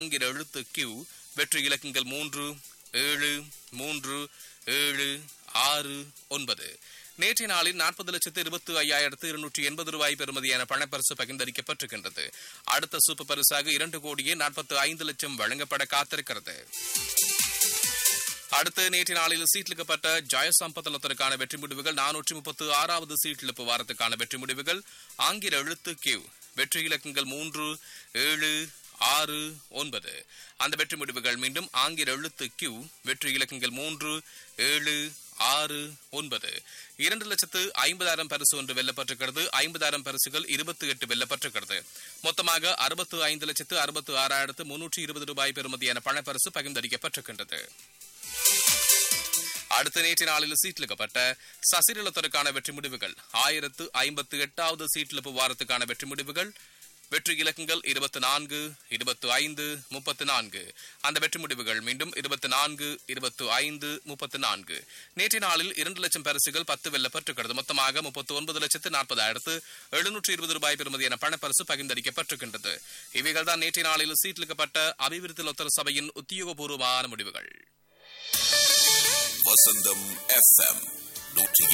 ஆங்கில எழுத்து கியூ வெற்றி இலக்கங்கள் மூன்று ஏழு மூன்று ஏழு ஆறு ஒன்பது நேற்றைய நாளில் நாற்பது லட்சத்து இருபத்தி ஐயாயிரத்து இருநூற்றி எண்பது ரூபாய் பெறுமதியான பணப்பரிசு பகிர்ந்தளிக்கப்பட்டிருக்கின்றது அடுத்த சூப்பர் பரிசாக இரண்டு கோடியே நாற்பத்தி ஐந்து லட்சம் வழங்கப்பட காத்திருக்கிறது அடுத்து நேற்று நாளில் சீட்லிக்கப்பட்ட ஜெயசம்பதலத்திற்கான வெற்றி முடிவுகள் நானூற்றி முப்பத்து ஆறாவது சீட்டிழப்பு வாரத்துக்கான வெற்றி முடிவுகள் ஆங்கில எழுத்து கியூ வெற்றி இலக்கங்கள் மூன்று ஏழு ஆறு ஒன்பது அந்த வெற்றி முடிவுகள் மீண்டும் ஆங்கில எழுத்து கியூ வெற்றி இலக்கங்கள் மூன்று ஏழு ஆறு ஒன்பது இரண்டு லட்சத்து ஐம்பதாயிரம் பரிசு ஒன்று வெல்லப்பட்டிருக்கிறது ஐம்பதாயிரம் பரிசுகள் இருபத்தி எட்டு வெல்லப்பட்டிருக்கிறது மொத்தமாக அறுபத்து ஐந்து லட்சத்து அறுபத்து ஆறாயிரத்து முன்னூற்றி இருபது ரூபாய் பெறுமதியான பணப்பரிசு பகிர்ந்தளிக்கப்பட்டிருக்கின்றது அடுத்த நேற்று நாளில் சீட்டிலுக்கப்பட்ட சசிரலத்திற்கான வெற்றி முடிவுகள் ஆயிரத்து ஐம்பத்து எட்டாவது சீட்டிழப்பு வாரத்துக்கான வெற்றி முடிவுகள் வெற்றி இலக்கங்கள் இருபத்தி நான்கு இருபத்தி ஐந்து முப்பத்தி நான்கு அந்த வெற்றி முடிவுகள் மீண்டும் இருபத்தி நான்கு இருபத்தி ஐந்து முப்பத்தி நான்கு நேற்றைய நாளில் இரண்டு லட்சம் பரிசுகள் பத்து வெல்லப்பட்டிருக்கிறது மொத்தமாக முப்பத்தி ஒன்பது லட்சத்து நாற்பதாயிரத்து எழுநூற்றி இருபது ரூபாய் பெறுமதியான பணப்பரிசு பகிர்ந்தளிக்கப்பட்டிருக்கின்றது இவைகள் தான் நேற்றைய நாளில் சீட்டிலுக்கப்பட்ட அபிவிருத்தி லொத்தர் சபையின் உத்தியோகபூர்வமான முடிவுகள் வசந்தம் எஃப்எம் நூற்றி